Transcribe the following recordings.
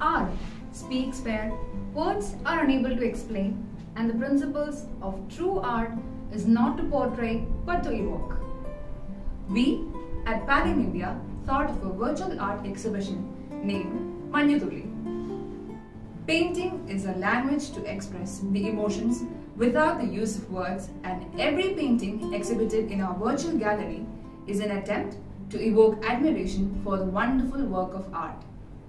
Art speaks where words are unable to explain, and the principles of true art is not to portray but to evoke. We at Pan India thought of a virtual art exhibition named Manyuduli. Painting is a language to express the emotions without the use of words, and every painting exhibited in our virtual gallery is an attempt to evoke admiration for the wonderful work of art.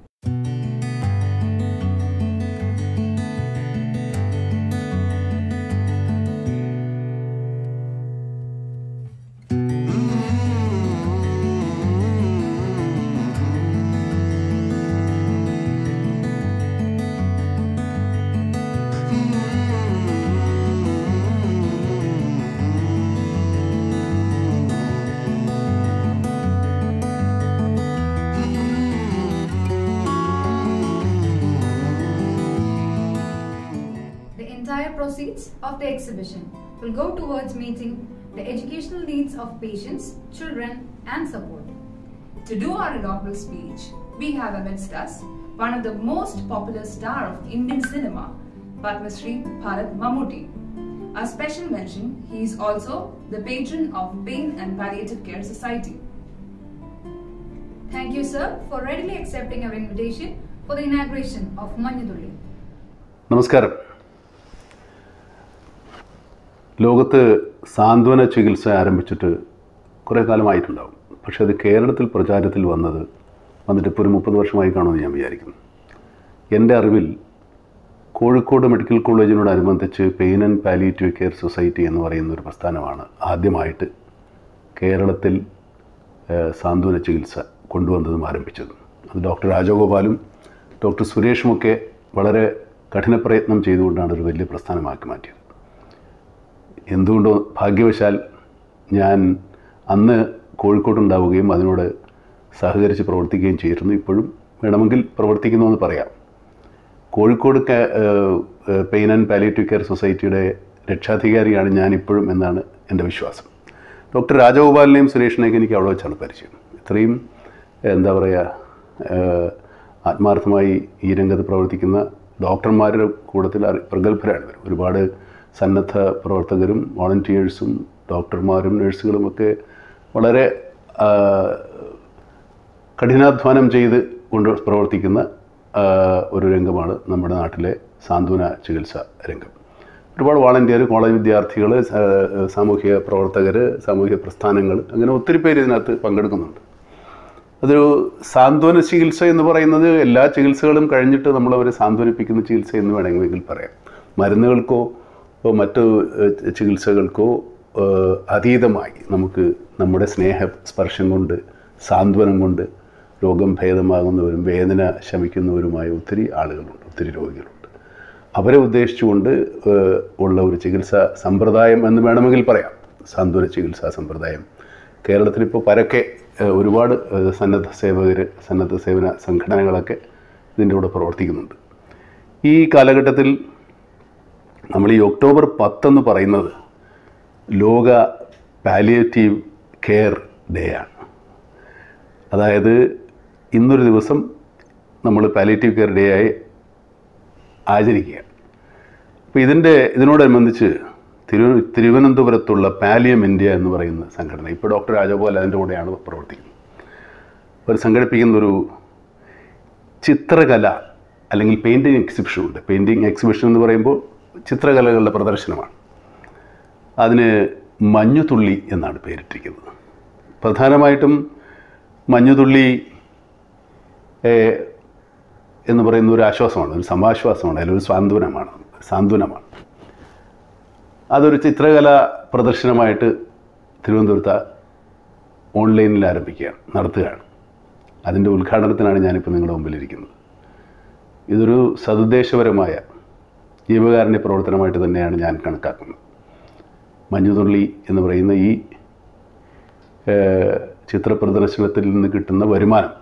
The entire proceeds of the exhibition will go towards meeting the educational needs of patients, children, and support. To do our inaugural speech, we have amidst us one of the most popular star of Indian cinema, Padma Shri Bharat Mammootty. A special mention, he is also the patron of Pain and Palliative Care Society. Thank you, sir, for readily accepting our invitation for the inauguration of Manyadulli. നമസ്കാരം ലോകത്ത് സാന്ത്വന ചികിത്സ ആരംഭിച്ചിട്ട് കുറേ കാലമായിട്ടുണ്ടാവും പക്ഷേ അത് കേരളത്തിൽ പ്രചാരത്തിൽ വന്നത് വന്നിട്ട് ഇപ്പോൾ ഒരു മുപ്പത് വർഷമായി കാണുമെന്ന് ഞാൻ വിചാരിക്കുന്നു എൻ്റെ അറിവിൽ കോഴിക്കോട് മെഡിക്കൽ കോളേജിനോടനുബന്ധിച്ച് pain and palliative care society എന്ന് പറയുന്ന ഒരു പ്രസ്ഥാനമാണ് ആദ്യമായിട്ട് കേരളത്തിൽ ഏഹ്, സാന്ത്വന ചികിത്സ കൊണ്ടുവന്നതും ആരംഭിച്ചതും അത് ഡോക്ടർ രാജഗോപാലും ഡോക്ടർ സുരേഷുമൊക്കെ വളരെ കഠിന പ്രയത്നം ചെയ്തുകൊണ്ടാണ് ഒരു വലിയ പ്രസ്ഥാനമാക്കി മാറ്റിയത് എന്തുകൊണ്ടോ ഭാഗ്യവശാൽ ഞാൻ അന്ന് കോഴിക്കോട്ടുണ്ടാവുകയും അതിനോട് സഹകരിച്ച് പ്രവർത്തിക്കുകയും ചെയ്തിരുന്നു ഇപ്പോഴും വേണമെങ്കിൽ പ്രവർത്തിക്കുന്നു എന്ന് പറയാം കോഴിക്കോട് ക- ഏഹ്, ഏഹ്, പെയിൻ ആൻഡ് പാലിയേറ്റീവ് കെയർ സൊസൈറ്റിയുടെ രക്ഷാധികാരിയാണ് ഞാനിപ്പോഴും എന്നാണ് എൻ്റെ വിശ്വാസം ഡോക്ടർ രാജഗോപാലിനെയും സുരേഷിനെയൊക്കെ എനിക്ക് അവിടെ വെച്ചാണ് പരിചയം ഇത്രയും എന്താ പറയുക ഏഹ്, ആത്മാർത്ഥമായി ഈ രംഗത്ത് പ്രവർത്തിക്കുന്ന ഡോക്ടർമാരുടെ കൂട്ടത്തിൽ അറി- പ്രഗത്ഭരാണ് ഇവർ ഒരുപാട് സന്നദ്ധ പ്രവർത്തകരും വോളണ്ടിയേഴ്സും ഡോക്ടർമാരും നഴ്സുകളും ഒക്കെ വളരെ ആ, കഠിനാധ്വാനം ചെയ്ത് കൊണ്ട് പ്രവർത്തിക്കുന്ന ആ, ഒരു രംഗമാണ് നമ്മുടെ നാട്ടിലെ സാന്ത്വന ചികിത്സ രംഗം ഒരുപാട് വാളണ്ടിയർ കോളേജ് വിദ്യാർത്ഥികൾ സാമൂഹിക പ്രവർത്തകർ സാമൂഹിക പ്രസ്ഥാനങ്ങൾ അങ്ങനെ ഒത്തിരി പേര് ഇതിനകത്ത് പങ്കെടുക്കുന്നുണ്ട് അതൊരു സാന്ത്വന ചികിത്സ എന്ന് പറയുന്നത് എല്ലാ ചികിത്സകളും കഴിഞ്ഞിട്ട് നമ്മളവരെ സാന്ത്വനിപ്പിക്കുന്ന ചികിത്സ എന്ന് വേണമെങ്കിൽ പറയാം മരുന്നുകൾക്കോ ഓ, മറ്റു ഏഹ്, ചികിത്സകൾക്കോ ഏഹ്, അതീതമായി നമുക്ക് നമ്മുടെ സ്നേഹ സ്പർശം കൊണ്ട് സാന്ത്വനം കൊണ്ട് രോഗം ഭേദമാകുന്നവരും വേദന ശമിക്കുന്നവരുമായ ഒത്തിരി ആളുകളുണ്ട് ഒത്തിരി രോഗികളുണ്ട് അവരെ ഉദ്ദേശിച്ചുകൊണ്ട് ഏഹ്, ഉള്ള ഒരു ചികിത്സാ സമ്പ്രദായം എന്ന് വേണമെങ്കിൽ പറയാം സാന്ത്വന ചികിത്സാ സമ്പ്രദായം കേരളത്തിലിപ്പോൾ പരക്കെ ഏഹ്, ഒരുപാട് ഏഹ്, സന്നദ്ധ സേവകർ സന്നദ്ധ സേവന സംഘടനകളൊക്കെ ഇതിൻ്റെ കൂടെ പ്രവർത്തിക്കുന്നുണ്ട് ഈ കാലഘട്ടത്തിൽ നമ്മൾ ഈ ഒക്ടോബർ പത്തെന്ന് പറയുന്നത് ലോക പാലിയേറ്റീവ് കെയർ ഡേ ആണ് അതായത് ഇന്നൊരു ദിവസം നമ്മൾ പാലിയേറ്റീവ് കെയർ ഡേ ആയി ആചരിക്കുക അപ്പോൾ ഇതിൻ്റെ ഇതിനോടനുബന്ധിച്ച് തിരു തിരുവനന്തപുരത്തുള്ള പാലിയം ഇന്ത്യ എന്ന് പറയുന്ന സംഘടന ഇപ്പോൾ ഡോക്ടർ രാജഗോപാൽ അതിൻ്റെ കൂടെയാണ് പ്രവർത്തിക്കുന്നത് അവർ സംഘടിപ്പിക്കുന്ന ഒരു ചിത്രകല അല്ലെങ്കിൽ പെയിൻറ്റിങ് എക്സിബിഷൻ ഉണ്ട് പെയിൻറ്റിങ് എക്സിബിഷൻ എന്ന് പറയുമ്പോൾ ചിത്രകലകളുടെ പ്രദർശനമാണ് അതിന് മഞ്ഞുതുള്ളി എന്നാണ് പേരിട്ടിരിക്കുന്നത് പ്രധാനമായിട്ടും മഞ്ഞുതുള്ളി ഏഹ്, എന്ന് പറയുന്ന ഒരു ആശ്വാസമാണ് ഒരു സമാശ്വാസമാണ് അല്ലെങ്കിൽ ഒരു സാന്ത്വനമാണ് സാന്ത്വനമാണ് അതൊരു ചിത്രകല പ്രദർശനമായിട്ട് തിരുവനന്തപുരത്ത് ഓൺലൈനിൽ ആരംഭിക്കുകയാണ് നടത്തുകയാണ് അതിൻ്റെ ഉദ്ഘാടനത്തിനാണ് ഞാനിപ്പോൾ നിങ്ങളുടെ മുമ്പിലിരിക്കുന്നത് ഇതൊരു സതുദ്ദേശപരമായ ജീവകാരുണ്യ പ്രവർത്തനമായിട്ട് തന്നെയാണ് ഞാൻ കണക്കാക്കുന്നത് മഞ്ഞുതുള്ളി എന്ന് പറയുന്ന ഈ ഏഹ്, ചിത്രപ്രദർശനത്തിൽ നിന്ന് കിട്ടുന്ന വരുമാനം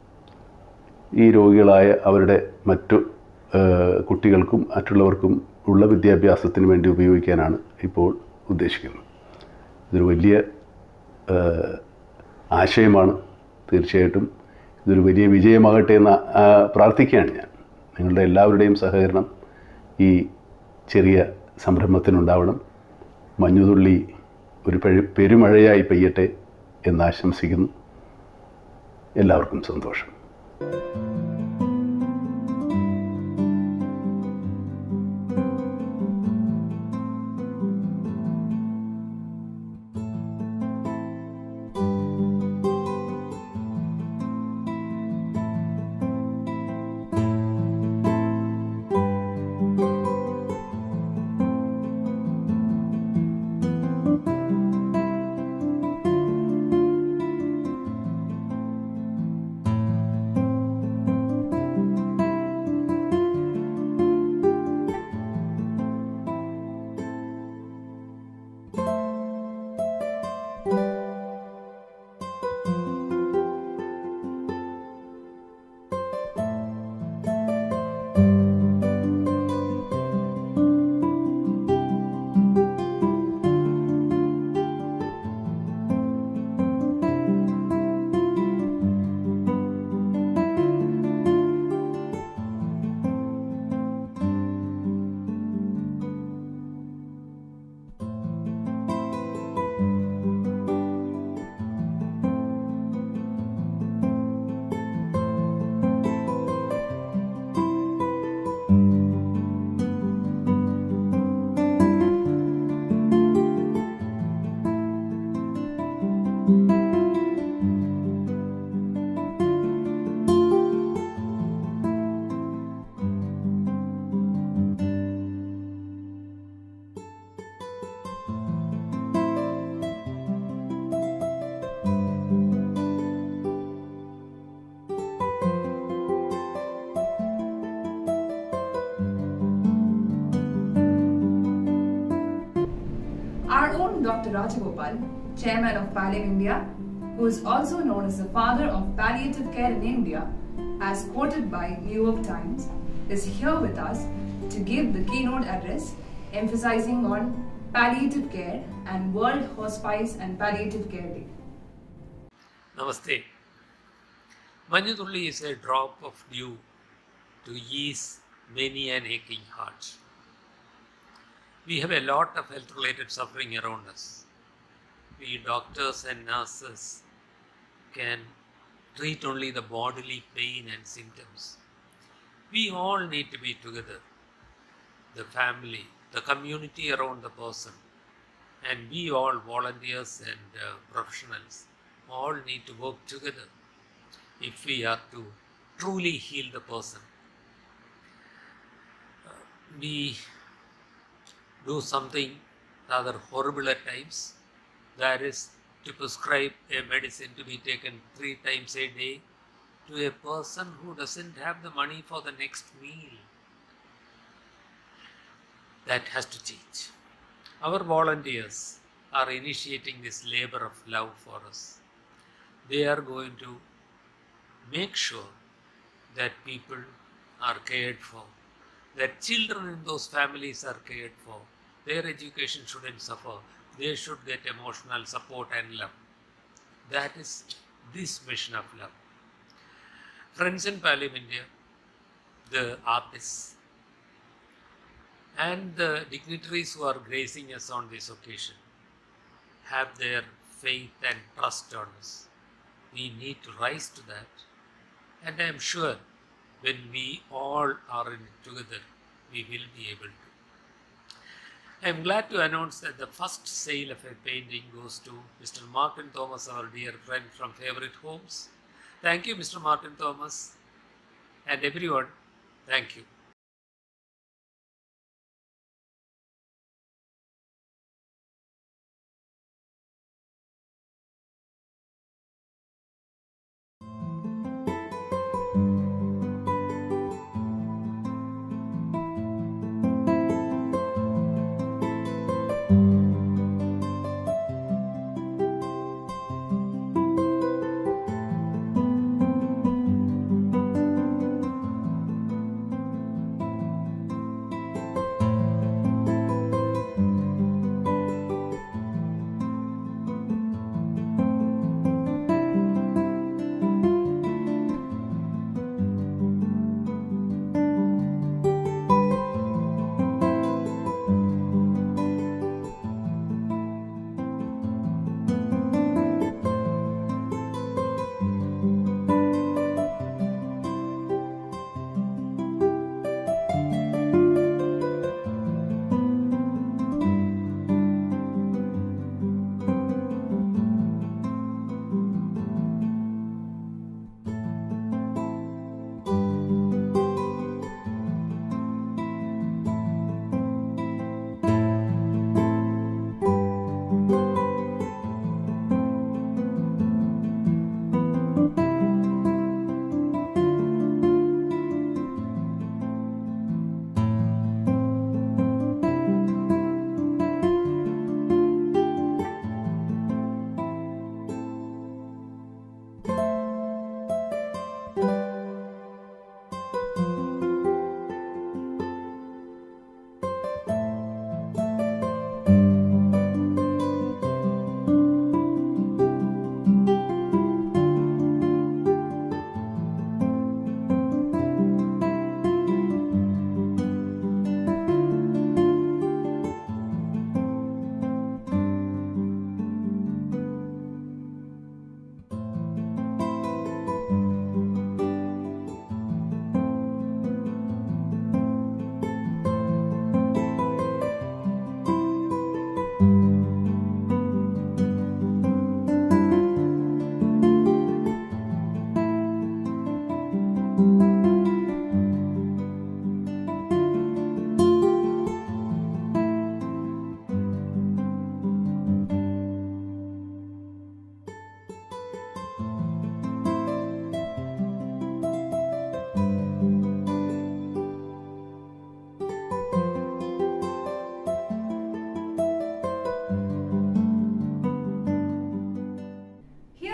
ഈ രോഗികളായ അവരുടെ മറ്റു ഏഹ്, കുട്ടികൾക്കും മറ്റുള്ളവർക്കും ഉള്ള വിദ്യാഭ്യാസത്തിന് വേണ്ടി ഉപയോഗിക്കാനാണ് ഇപ്പോൾ ഉദ്ദേശിക്കുന്നത് ഇതൊരു വലിയ ഏഹ്, ആശയമാണ് തീർച്ചയായിട്ടും ഇതൊരു വലിയ വിജയമാകട്ടെ എന്ന് ആ, പ്രാർത്ഥിക്കുകയാണ് ഞാൻ നിങ്ങളുടെ എല്ലാവരുടെയും സഹകരണം ഈ ചെറിയ സംരംഭത്തിനുണ്ടാവണം മഞ്ഞുതുള്ളി ഒരു പഴു പെരുമഴയായി പെയ്യട്ടെ എന്ന് ആശംസിക്കുന്നു എല്ലാവർക്കും സന്തോഷം Our own Dr. Rajagopal, Chairman of Palliative India, who is also known as the father of palliative care in India, as quoted by New York Times, is here with us to give the keynote address emphasizing on palliative care and World Hospice and Palliative Care Day. Namaste. Manyudulli is a drop of dew to ease many an aching heart. We have a lot of health related suffering around us. We doctors and nurses can treat only the bodily pain and symptoms. We all need to be together the family, the community around the person, and we all volunteers and uh, professionals all need to work together if we are to truly heal the person. Uh, we do something rather horrible at times, that is to prescribe a medicine to be taken three times a day to a person who doesn't have the money for the next meal. That has to change. Our volunteers are initiating this labor of love for us. They are going to make sure that people are cared for, that children in those families are cared for, their education shouldn't suffer, they should get emotional support and love. That is this mission of love. Friends in Pallium India, the artists, and the dignitaries who are gracing us on this occasion have their faith and trust on us. We need to rise to that, and I am sure when we all are in it together, we will be able to. I am glad to announce that the first sale of a painting goes to Mr. Martin Thomas, our dear friend from Favorite Homes. Thank you, Mr. Martin Thomas, and everyone. Thank you.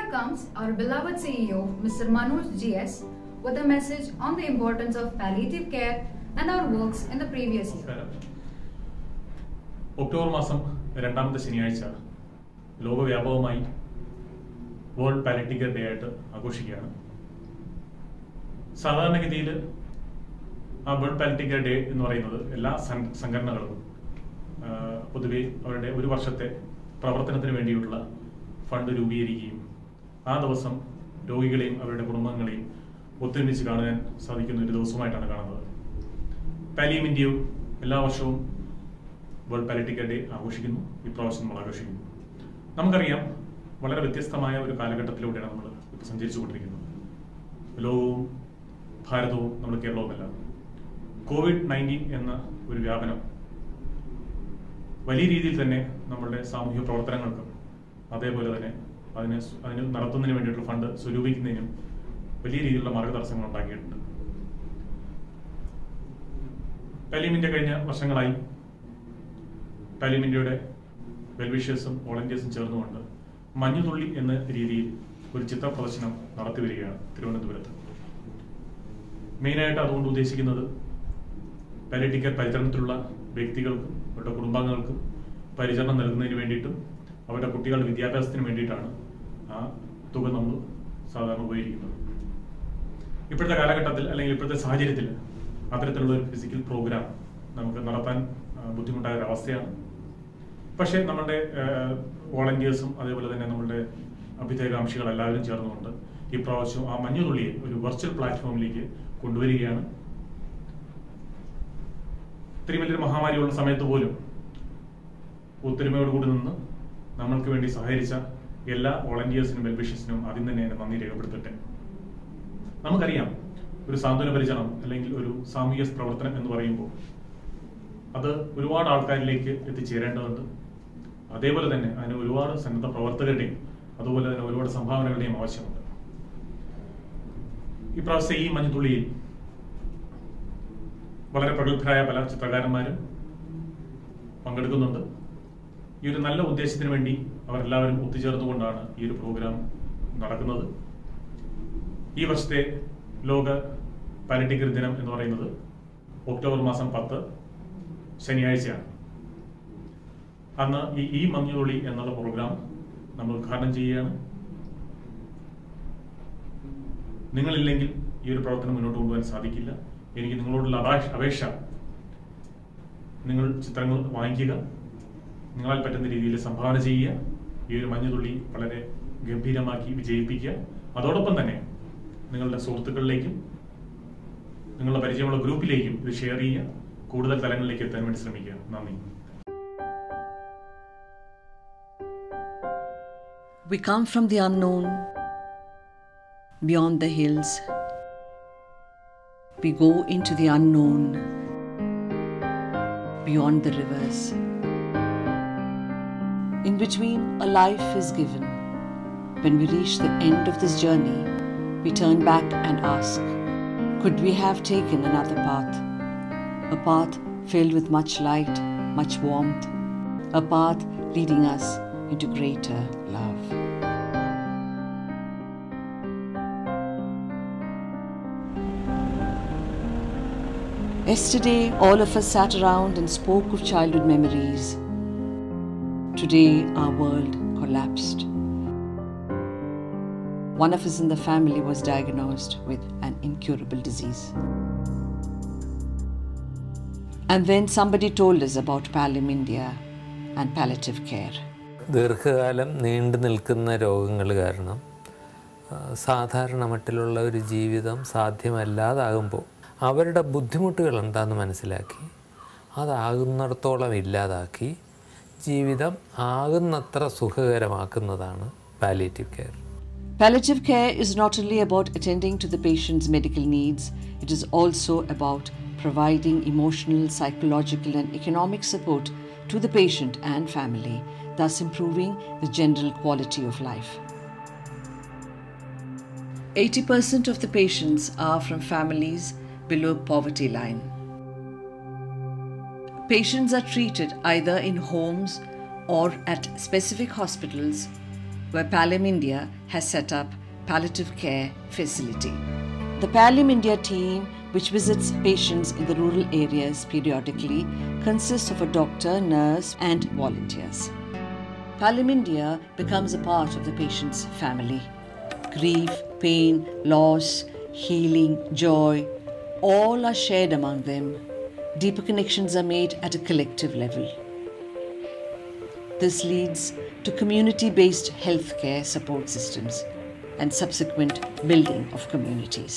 comes our beloved CEO, Mr. Manoj GS, with a message on the importance of palliative care and our works in the previous year. നമസ്കാരം October മാസം രണ്ടാമത്തെ ശനിയാഴ്ച ലോകവ്യാപകമായി world പാലിറ്റിക്കൽ day ആയിട്ട് ആഘോഷിക്കുകയാണ് സാധാരണഗതിയിൽ ആ world പാലിറ്റിക്കൽ day എന്ന് പറയുന്നത് എല്ലാ സം- സംഘടനകളും ആ, പൊതുവെ അവരുടെ ഒരു വർഷത്തെ പ്രവർത്തനത്തിന് വേണ്ടിയിട്ടുള്ള ഫണ്ട് രൂപീകരിക്കുകയും ആ ദിവസം രോഗികളെയും അവരുടെ കുടുംബങ്ങളെയും ഒത്തൊരുമിച്ച് കാണാൻ സാധിക്കുന്ന ഒരു ദിവസമായിട്ടാണ് കാണുന്നത് പാലിയം ഇന്ത്യയും എല്ലാ വർഷവും വേൾഡ് പാലിറ്റിക്കൽ ഡേ ആഘോഷിക്കുന്നു ഇപ്രാവശ്യം നമ്മൾ ആഘോഷിക്കുന്നു നമുക്കറിയാം വളരെ വ്യത്യസ്തമായ ഒരു കാലഘട്ടത്തിലൂടെയാണ് നമ്മൾ ഇപ്പോൾ സഞ്ചരിച്ചുകൊണ്ടിരിക്കുന്നത് ലോകവും ഭാരതവും നമ്മൾ കേരളവുമെല്ലാം കോവിഡ് നയൻറ്റീൻ എന്ന ഒരു വ്യാപനം വലിയ രീതിയിൽ തന്നെ നമ്മളുടെ സാമൂഹ്യ പ്രവർത്തനങ്ങൾക്കും അതേപോലെ തന്നെ അതിനെ സ് അതിന് നടത്തുന്നതിന് വേണ്ടിയിട്ടുള്ള ഫണ്ട് സ്വരൂപിക്കുന്നതിനും വലിയ രീതിയിലുള്ള മാർഗതടസ്സങ്ങൾ ഉണ്ടാക്കിയിട്ടുണ്ട് പാലിയമിൻ്റെ കഴിഞ്ഞ വർഷങ്ങളായി പാലിയമിൻ്റെയുടെ വെൽവിഷേഴ്സും വോളണ്ടിയേഴ്സും ചേർന്നുകൊണ്ട് മഞ്ഞുതുള്ളി എന്ന രീതിയിൽ ഒരു ചിത്ര പ്രദർശനം നടത്തി വരികയാണ് തിരുവനന്തപുരത്ത് മെയിനായിട്ട് അതുകൊണ്ട് ഉദ്ദേശിക്കുന്നത് പാലിറ്റിക്കൽ പരിചരണത്തിലുള്ള വ്യക്തികൾക്കും അവരുടെ കുടുംബാംഗങ്ങൾക്കും പരിചരണം നൽകുന്നതിന് വേണ്ടിയിട്ടും അവരുടെ കുട്ടികളുടെ വിദ്യാഭ്യാസത്തിന് വേണ്ടിയിട്ടാണ് ആ തുക നമ്മൾ സാധാരണ ഉപയോഗിക്കുന്നത് ഇപ്പോഴത്തെ കാലഘട്ടത്തിൽ അല്ലെങ്കിൽ ഇപ്പോഴത്തെ സാഹചര്യത്തിൽ അത്തരത്തിലുള്ള ഒരു ഫിസിക്കൽ പ്രോഗ്രാം നമുക്ക് നടത്താൻ ആ, ബുദ്ധിമുട്ടായ ഒരു അവസ്ഥയാണ് പക്ഷേ നമ്മളുടെ വോളണ്ടിയേഴ്സും അതേപോലെ തന്നെ നമ്മളുടെ അഭ്യുദയകാംക്ഷികൾ എല്ലാവരും ചേർന്നുകൊണ്ട് ഈ പ്രാവശ്യം ആ മഞ്ഞുതുള്ളിയെ ഒരു വെർച്വൽ പ്ലാറ്റ്ഫോമിലേക്ക് കൊണ്ടുവരികയാണ് ഇത്രയും വലിയൊരു മഹാമാരിയുള്ള സമയത്ത് പോലും ഒത്തൊരുമയോടുകൂടി നിന്ന് നമ്മൾക്ക് വേണ്ടി സഹകരിച്ച എല്ലാ വോളണ്ടിയേഴ്സിനും വെൽവിഷേഴ്സിനും ആദ്യം തന്നെ എന്നെ നന്ദി രേഖപ്പെടുത്തട്ടെ നമുക്കറിയാം ഒരു സാന്ത്വന പരിചരണം അല്ലെങ്കിൽ ഒരു സാമൂഹ്യ പ്രവർത്തനം എന്ന് പറയുമ്പോൾ അത് ഒരുപാട് ആൾക്കാരിലേക്ക് എത്തിച്ചേരേണ്ടതുണ്ട് അതേപോലെ തന്നെ അതിന് ഒരുപാട് സന്നദ്ധ പ്രവർത്തകരുടെയും അതുപോലെ തന്നെ ഒരുപാട് സംഭാവനകളുടെയും ആവശ്യമുണ്ട് ഇപ്രാവശ്യത്തെ ഈ മഞ്ഞുതുള്ളിയിൽ വളരെ പ്രഗത്ഭരായ പല ചിത്രകാരന്മാരും പങ്കെടുക്കുന്നുണ്ട് ഈ ഒരു നല്ല ഉദ്ദേശത്തിന് വേണ്ടി അവരെല്ലാവരും ഒത്തുചേർന്നുകൊണ്ടാണ് ഈ ഒരു പ്രോഗ്രാം നടക്കുന്നത് ഈ വർഷത്തെ ലോക പാലിറ്റിക്കൽ ദിനം എന്ന് പറയുന്നത് ഒക്ടോബർ മാസം പത്ത് ശനിയാഴ്ചയാണ് അന്ന് ഈ ഈ മഞ്ഞുതുള്ളി എന്നുള്ള പ്രോഗ്രാം നമ്മൾ ഉദ്ഘാടനം ചെയ്യുകയാണ് നിങ്ങളില്ലെങ്കിൽ ഈ ഒരു പ്രവർത്തനം മുന്നോട്ട് കൊണ്ടുപോകാൻ സാധിക്കില്ല എനിക്ക് നിങ്ങളോടുള്ള അപേക്ഷ അപേക്ഷ നിങ്ങൾ ചിത്രങ്ങൾ വാങ്ങിക്കുക നിങ്ങളാൽ പറ്റുന്ന രീതിയിൽ സംഭാവന ചെയ്യുക ഈ ഒരു മഞ്ഞുതുള്ളി വളരെ ഗംഭീരമാക്കി വിജയിപ്പിക്കുക അതോടൊപ്പം തന്നെ നിങ്ങളുടെ സുഹൃത്തുക്കളിലേക്കും നിങ്ങളുടെ പരിചയമുള്ള ഗ്രൂപ്പിലേക്കും ഇത് ഷെയർ ചെയ്യുക കൂടുതൽ തലങ്ങളിലേക്ക് എത്താൻ വേണ്ടി ശ്രമിക്കുക നന്ദി We come from the unknown, beyond the hills. We go into the unknown, beyond the rivers. In between, a life is given. When we reach the end of this journey, we turn back and ask Could we have taken another path? A path filled with much light, much warmth, a path leading us into greater love. Yesterday, all of us sat around and spoke of childhood memories. Today, our world collapsed. One of us in the family was diagnosed with an incurable disease. And then somebody told us about Palim India and palliative care. ദീർഘകാലം നീണ്ടു നിൽക്കുന്ന രോഗങ്ങൾ കാരണം ആ, സാധാരണ മട്ടിലുള്ള ഒരു ജീവിതം സാധ്യമല്ലാതാകുമ്പോൾ അവരുടെ ബുദ്ധിമുട്ടുകൾ എന്താണെന്ന് മനസ്സിലാക്കി അതാകുന്നിടത്തോളം ഇല്ലാതാക്കി ജീവിതം ആകുന്നത്ര സുഖകരമാക്കുന്നതാണ് palliative care Palliative care is not only about attending to the patient's medical needs, it is also about providing emotional, psychological, and economic support to the patient and family, thus improving the general quality of life. 80% of the patients are from families below poverty line. Patients are treated either in homes or at specific hospitals where Pallium India has set up palliative care facility. The Pallium India team, which visits patients in the rural areas periodically, consists of a doctor, nurse, and volunteers. Pallium India becomes a part of the patient's family. Grief, pain, loss, healing, joy, all are shared among them. Deeper connections are made at a collective level. This leads to community based healthcare support systems and subsequent building of communities.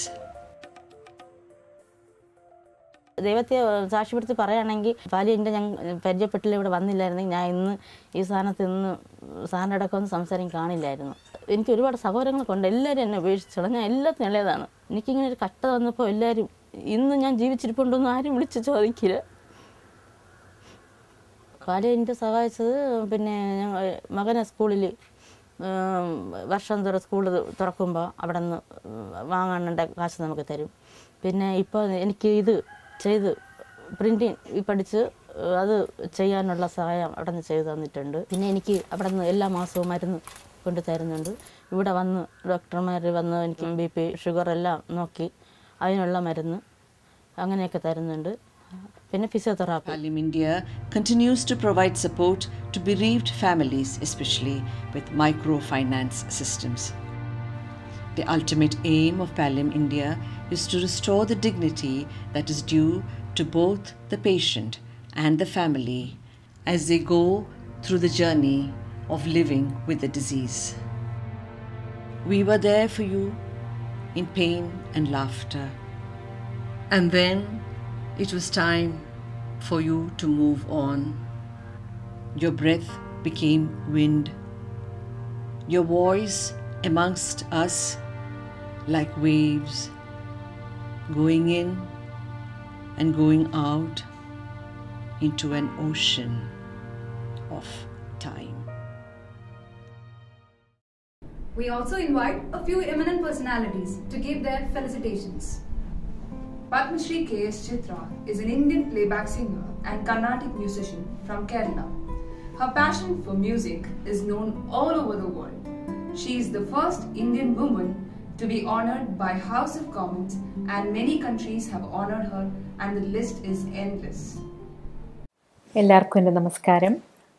ദൈവത്തെ സാക്ഷ്യപ്പെടുത്തി പറയുകയാണെങ്കിൽ പാലി എൻ്റെ ഞാൻ പരിചയപ്പെട്ടില്ല ഇവിടെ വന്നില്ലായിരുന്നെങ്കിൽ ഞാൻ ഇന്ന് ഈ സ്ഥാനത്ത് ഇന്ന് സാറിൻ്റെ അടക്കമൊന്നും സംസാരം കാണില്ലായിരുന്നു എനിക്ക് ഒരുപാട് സഹോദരങ്ങളൊക്കെ ഉണ്ട് എല്ലാവരും എന്നെ ഉപേക്ഷിച്ചോളാം ഞാൻ എല്ലാത്തിനും ഇളയതാണ് എനിക്കിങ്ങനെ ഒരു കഷ്ടത വന്നപ്പോൾ എല്ലാവരും ഇന്ന് ഞാൻ ജീവിച്ചിരിപ്പുണ്ടോന്നും ആരും വിളിച്ച് ചോദിക്കില്ല പാലി എനിക്ക് സഹായിച്ചത് പിന്നെ ഞങ്ങൾ മകനെ സ്കൂളിൽ വർഷം തോറും സ്കൂൾ തുറക്കുമ്പോൾ അവിടെ നിന്ന് വാങ്ങാനുള്ള കാശ് നമുക്ക് തരും പിന്നെ ഇപ്പോൾ എനിക്ക് ഇത് ചെയ്ത് പ്രിൻറ്റിങ് പഠിച്ച് അത് ചെയ്യാനുള്ള സഹായം അവിടെ നിന്ന് ചെയ്തു തന്നിട്ടുണ്ട് പിന്നെ എനിക്ക് അവിടെ നിന്ന് എല്ലാ മാസവും മരുന്ന് കൊണ്ട് തരുന്നുണ്ട് ഇവിടെ വന്ന് ഡോക്ടർമാർ വന്ന് എനിക്ക് ബി പി ഷുഗർ എല്ലാം നോക്കി അതിനുള്ള മരുന്ന് അങ്ങനെയൊക്കെ തരുന്നുണ്ട് പിന്നെ physiotherapy Pallium India continues to provide support to bereaved families, especially with microfinance systems. The ultimate aim of Pallium India is to restore the dignity that is due to both the patient and the family as they go through the journey of living with the disease. We were there for you in pain and laughter. And then it was time for you to move on. Your breath became wind. Your voice amongst us like waves, going in and going out into an ocean of time. We also invite a few eminent personalities to give their felicitations. Padma Shri K.S. Chitra is an Indian playback singer and Carnatic musician from Kerala. Her passion for music is known all over the world. She is the first Indian woman to be honored by House of Commons and many countries have honored her and the list is endless. എല്ലാവർക്കും എൻ്റെ നമസ്കാരം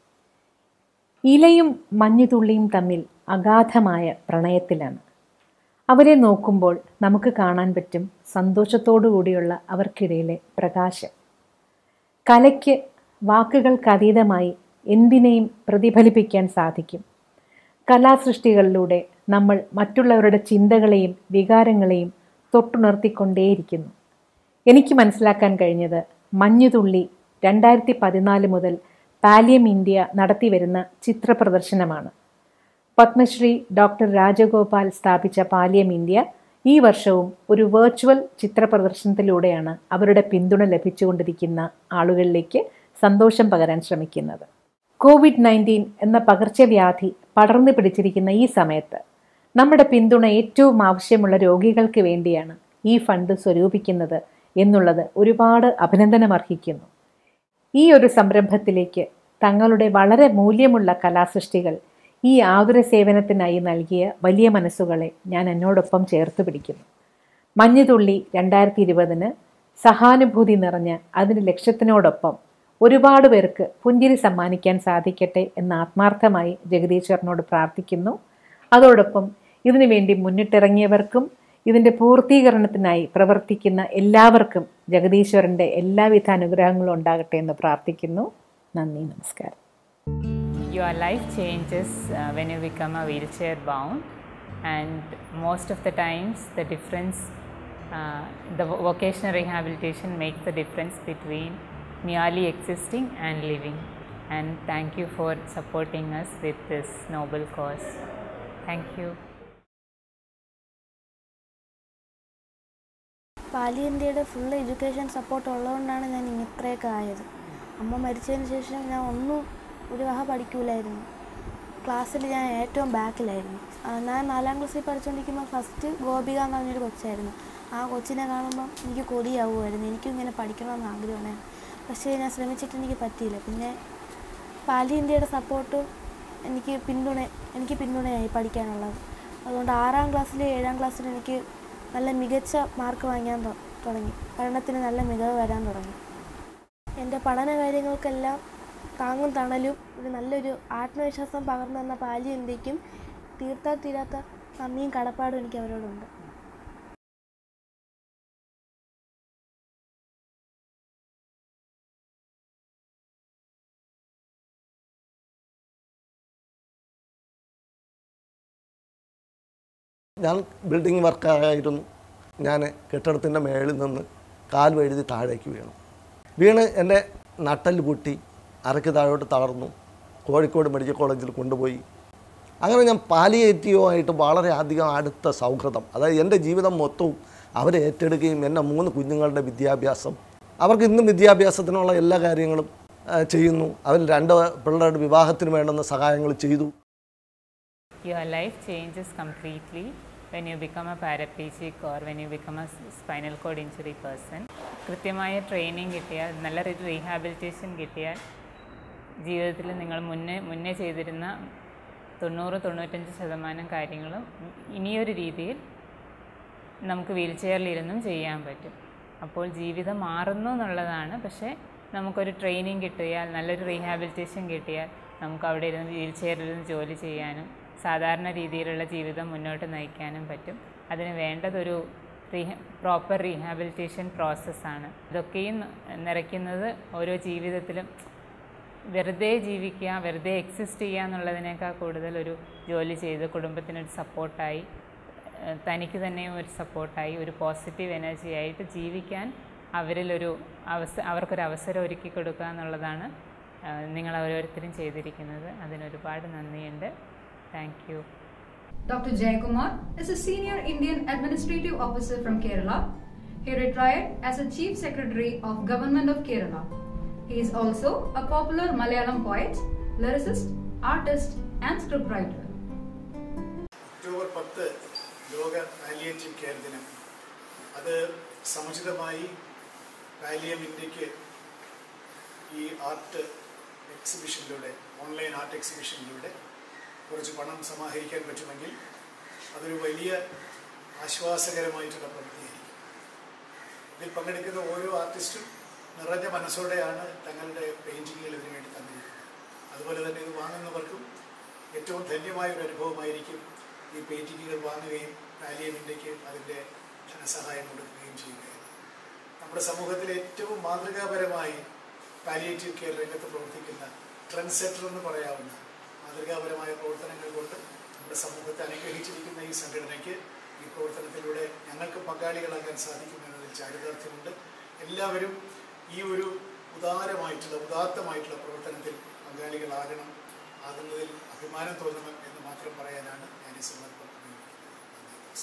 ഇലയും മഞ്ഞുതുള്ളിയും തമ്മിൽ അഗാധമായ പ്രണയത്തിലാണ് അവരെ നോക്കുമ്പോൾ നമുക്ക് കാണാൻ പറ്റും സന്തോഷത്തോടു കൂടിയുള്ള അവർക്കിടയിലെ പ്രകാശം കലയ്ക്ക് വാക്കുകൾക്കതീതമായി എന്തിനേയും പ്രതിഫലിപ്പിക്കാൻ സാധിക്കും കലാസൃഷ്ടികളിലൂടെ നമ്മൾ മറ്റുള്ളവരുടെ ചിന്തകളെയും വികാരങ്ങളെയും തൊട്ടുണർത്തിക്കൊണ്ടേയിരിക്കുന്നു എനിക്ക് മനസ്സിലാക്കാൻ കഴിഞ്ഞത് മഞ്ഞുതുള്ളി രണ്ടായിരത്തി പതിനാല് മുതൽ പാലിയം ഇന്ത്യ നടത്തിവരുന്ന ചിത്ര പ്രദർശനമാണ് പത്മശ്രീ ഡോക്ടർ രാജഗോപാൽ സ്ഥാപിച്ച പാലിയം ഇന്ത്യ ഈ വർഷവും ഒരു വെർച്വൽ ചിത്ര പ്രദർശനത്തിലൂടെയാണ് അവരുടെ പിന്തുണ ലഭിച്ചുകൊണ്ടിരിക്കുന്ന ആളുകളിലേക്ക് സന്തോഷം പകരാൻ ശ്രമിക്കുന്നത് കോവിഡ് നയൻറ്റീൻ എന്ന പകർച്ചവ്യാധി പടർന്നു പിടിച്ചിരിക്കുന്ന ഈ സമയത്ത് നമ്മുടെ പിന്തുണ ഏറ്റവും ആവശ്യമുള്ള രോഗികൾക്ക് വേണ്ടിയാണ് ഈ ഫണ്ട് സ്വരൂപിക്കുന്നത് എന്നുള്ളത് ഒരുപാട് അഭിനന്ദനമർഹിക്കുന്നു ഈ ഒരു സംരംഭത്തിലേക്ക് തങ്ങളുടെ വളരെ മൂല്യമുള്ള കലാസൃഷ്ടികൾ ഈ ആതുര സേവനത്തിനായി നൽകിയ വലിയ മനസ്സുകളെ ഞാൻ എന്നോടൊപ്പം ചേർത്ത് പിടിക്കുന്നു മഞ്ഞുതുള്ളി രണ്ടായിരത്തി ഇരുപതിന് സഹാനുഭൂതി നിറഞ്ഞ അതിൻ്റെ ലക്ഷ്യത്തിനോടൊപ്പം ഒരുപാട് പേർക്ക് പുഞ്ചിരി സമ്മാനിക്കാൻ സാധിക്കട്ടെ എന്ന് ആത്മാർത്ഥമായി ജഗദീശ്വരനോട് പ്രാർത്ഥിക്കുന്നു അതോടൊപ്പം ഇതിനു വേണ്ടി മുന്നിട്ടിറങ്ങിയവർക്കും ഇതിൻ്റെ പൂർത്തീകരണത്തിനായി പ്രവർത്തിക്കുന്ന എല്ലാവർക്കും ജഗദീശ്വരൻ്റെ എല്ലാവിധ അനുഗ്രഹങ്ങളും ഉണ്ടാകട്ടെ എന്ന് പ്രാർത്ഥിക്കുന്നു നന്ദി നമസ്കാരം your life changes uh, when you become a wheelchair bound and most of the times the difference uh, the vo- vocational rehabilitation makes the difference between merely existing and living and thank you for supporting us with this noble cause thank you പാലി ഇന്ത്യയുടെ full education support ഉള്ളതുകൊണ്ടാണ് ഞാൻ ഇങ്ങ- ഇത്രയൊക്കെ ആയത് അമ്മ മരിച്ചതിന് ശേഷം ഞാൻ ഒന്നും ഒരു വഹ പഠിക്കൂലായിരുന്നു ക്ലാസ്സിൽ ഞാൻ ഏറ്റവും ബാക്കിലായിരുന്നു ആ, ഞാൻ നാലാം ക്ലാസ്സിൽ പഠിച്ചുകൊണ്ടിരിക്കുമ്പോൾ ഫസ്റ്റ് ഗോപിക എന്ന് പറഞ്ഞൊരു കൊച്ചായിരുന്നു ആ കൊച്ചിനെ കാണുമ്പം എനിക്ക് കൊതിയാവുമായിരുന്നു എനിക്കും ഇങ്ങനെ പഠിക്കണമെന്ന് ആഗ്രഹമാണ് പക്ഷേ ഞാൻ ശ്രമിച്ചിട്ട് എനിക്ക് പറ്റിയില്ല പിന്നെ പാലി ഇന്ത്യയുടെ സപ്പോർട്ടും എനിക്ക് പിന്തുണ എനിക്ക് പിന്തുണയായി പഠിക്കാനുള്ളത് അതുകൊണ്ട് ആറാം ക്ലാസ്സിലും ഏഴാം ക്ലാസ്സിലും എനിക്ക് നല്ല മികച്ച മാർക്ക് വാങ്ങാൻ തൊ- തുടങ്ങി പഠനത്തിന് നല്ല മികവ് വരാൻ തുടങ്ങി എൻ്റെ പഠന കാര്യങ്ങൾക്കെല്ലാം താങ്ങും തണലും ഒരു നല്ലൊരു ആത്മവിശ്വാസം പകർന്നു തന്ന പാലി ഇന്ത്യക്കും തീർത്താൽ തീരാത്ത നന്ദിയും കടപ്പാടും എനിക്ക് അവരോടുണ്ട് ഞാൻ ബിൽഡിംഗ് വർക്കായിരുന്നു ഞാൻ കെട്ടിടത്തിൻ്റെ മേളിൽ നിന്ന് കാൽ വഴുതി താഴേക്ക് വീണു വീണ് എൻ്റെ നട്ടല് പൊട്ടി അരക്ക് താഴോട്ട് തളർന്നു കോഴിക്കോട് മെഡിക്കൽ കോളേജിൽ കൊണ്ടുപോയി അങ്ങനെ ഞാൻ പാലിയേറ്റീവുമായിട്ട് വളരെ അധികം അടുത്ത സൗഹൃദം അതായത് എൻ്റെ ജീവിതം മൊത്തവും അവരെ ഏറ്റെടുക്കുകയും എൻ്റെ മൂന്ന് കുഞ്ഞുങ്ങളുടെ വിദ്യാഭ്യാസം അവർക്ക് ഇന്നും വിദ്യാഭ്യാസത്തിനുള്ള എല്ലാ കാര്യങ്ങളും ആ, ചെയ്യുന്നു അവർ രണ്ട് പിള്ളേരുടെ വിവാഹത്തിന് വേണ്ടുന്ന സഹായങ്ങൾ ചെയ്തു Your life changes completely when you become a paraplegic or when you become a spinal cord injury person. കൃത്യമായ ട്രെയിനിങ് കിട്ടിയാൽ നല്ല റീഹാബിലിറ്റേഷൻ കിട്ടിയാൽ ജീവിതത്തിൽ നിങ്ങൾ മുന്നേ മുന്നേ ചെയ്തിരുന്ന തൊണ്ണൂറ് തൊണ്ണൂറ്റഞ്ച് ശതമാനം കാര്യങ്ങളും ഇനിയൊരു രീതിയിൽ നമുക്ക് വീൽ ചെയറിലിരുന്നും ചെയ്യാൻ പറ്റും അപ്പോൾ ജീവിതം മാറുന്നു എന്നുള്ളതാണ് പക്ഷേ നമുക്കൊരു ട്രെയിനിങ് കിട്ടിയാൽ നല്ലൊരു റീഹാബിലിറ്റേഷൻ കിട്ടിയാൽ നമുക്ക് അവിടെ ഇരുന്ന് വീൽ ചെയറിലിരുന്ന് ജോലി ചെയ്യാനും സാധാരണ രീതിയിലുള്ള ജീവിതം മുന്നോട്ട് നയിക്കാനും പറ്റും അതിന് വേണ്ടതൊരു റീഹ പ്രോപ്പർ റീഹാബിലിറ്റേഷൻ പ്രോസസ്സാണ് ഇതൊക്കെയും നിറയ്ക്കുന്നത് ഓരോ ജീവിതത്തിലും വെറുതെ ജീവിക്കുക വെറുതെ എക്സിസ്റ്റ് ചെയ്യുക എന്നുള്ളതിനേക്കാൾ കൂടുതൽ ഒരു ജോലി ചെയ്ത് കുടുംബത്തിനൊരു സപ്പോർട്ടായി ഏഹ് തനിക്ക് തന്നെ ഒരു സപ്പോർട്ടായി ഒരു പോസിറ്റീവ് എനർജി ആയിട്ട് ജീവിക്കാൻ അവരിലൊരു അവസ അവർക്കൊരു അവസരം ഒരുക്കി കൊടുക്കുക എന്നുള്ളതാണ് ഏഹ് നിങ്ങൾ ഓരോരുത്തരും ചെയ്തിരിക്കുന്നത് അതിനൊരുപാട് നന്ദിയുണ്ട് thank you Dr. Jayakumar is a senior Indian administrative officer from Kerala. He retired as a chief secretary of Government of Kerala. He is also a popular Malayalam poet, lyricist, artist and scriptwriter. October പത്ത് ലോക palliative care ദിനം അത് സമുചിതമായി പാലിയം ഇന്ത്യക്ക് ഈ art എക്സിബിഷനിലൂടെ online art എക്സിബിഷനിലൂടെ കുറച്ച് പണം സമാഹരിക്കാൻ പറ്റുമെങ്കിൽ അതൊരു വലിയ ആശ്വാസകരമായിട്ടുള്ള പ്രവൃത്തിയായിരിക്കും ഇതിൽ പങ്കെടുക്കുന്ന ഓരോ ആർട്ടിസ്റ്റും നിറഞ്ഞ മനസ്സോടെയാണ് തങ്ങളുടെ പെയിൻറ്റിങ്ങുകൾ ഇതിനു വേണ്ടി തന്നിരിക്കുന്നത് അതുപോലെ തന്നെ ഇത് വാങ്ങുന്നവർക്കും ഏറ്റവും ധന്യമായ ഒരു അനുഭവമായിരിക്കും ഈ പെയിൻറ്റിങ്ങുകൾ വാങ്ങുകയും പാലിയം ഇന്ത്യക്ക് അതിൻ്റെ ധനസഹായം കൊടുക്കുകയും ചെയ്യുക എന്നത്. നമ്മുടെ സമൂഹത്തിലെ ഏറ്റവും മാതൃകാപരമായി പാലിയേറ്റീവ് കെയർ രംഗത്ത് പ്രവർത്തിക്കുന്ന ട്രെൻഡ് സെറ്റർ എന്ന് പറയാവുന്ന മാതൃകാപരമായ പ്രവർത്തനങ്ങൾ കൊണ്ട് നമ്മുടെ സമൂഹത്തെ അനുഗ്രഹിച്ചിരിക്കുന്ന ഈ സംഘടനയ്ക്ക് ഈ പ്രവർത്തനത്തിലൂടെ ഞങ്ങൾക്ക് പങ്കാളികളാകാൻ സാധിക്കുമെന്നതിൽ ചാരിതാർത്ഥ്യമുണ്ട് എല്ലാവരും ഈ ഒരു ഉദാരമായിട്ടുള്ള ഉദാത്തമായിട്ടുള്ള പ്രവർത്തനത്തിൽ പങ്കാളികളാകണം ആകുന്നതിൽ അഭിമാനം തോന്നണം എന്ന് മാത്രം പറയാനാണ് ഞാൻ ഈ സന്ദർഭം ഉപയോഗിക്കുന്നത്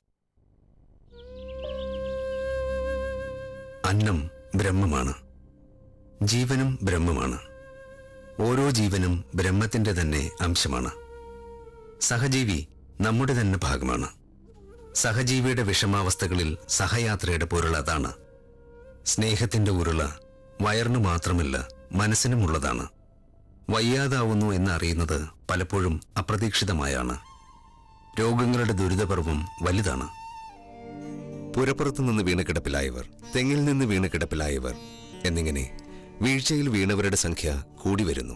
അന്നം ബ്രഹ്മമാണ് ജീവനും ബ്രഹ്മമാണ് ഓരോ ജീവനും ബ്രഹ്മത്തിന്റെ തന്നെ അംശമാണ് സഹജീവി നമ്മുടെ തന്നെ ഭാഗമാണ് സഹജീവിയുടെ വിഷമാവസ്ഥകളിൽ സഹയാത്രയുടെ പൊരുൾ അതാണ് സ്നേഹത്തിന്റെ ഉരുള വയറിനു മാത്രമല്ല മനസ്സിനുമുള്ളതാണ് വയ്യാതാവുന്നു എന്നറിയുന്നത് പലപ്പോഴും അപ്രതീക്ഷിതമായാണ് രോഗങ്ങളുടെ ദുരിതപർവം വലുതാണ് പുരപ്പുറത്തു നിന്ന് വീണ് കിടപ്പിലായവർ തെങ്ങിൽ നിന്ന് വീണ് കിടപ്പിലായവർ എന്നിങ്ങനെ വീഴ്ചയിൽ വീണവരുടെ സംഖ്യ കൂടി വരുന്നു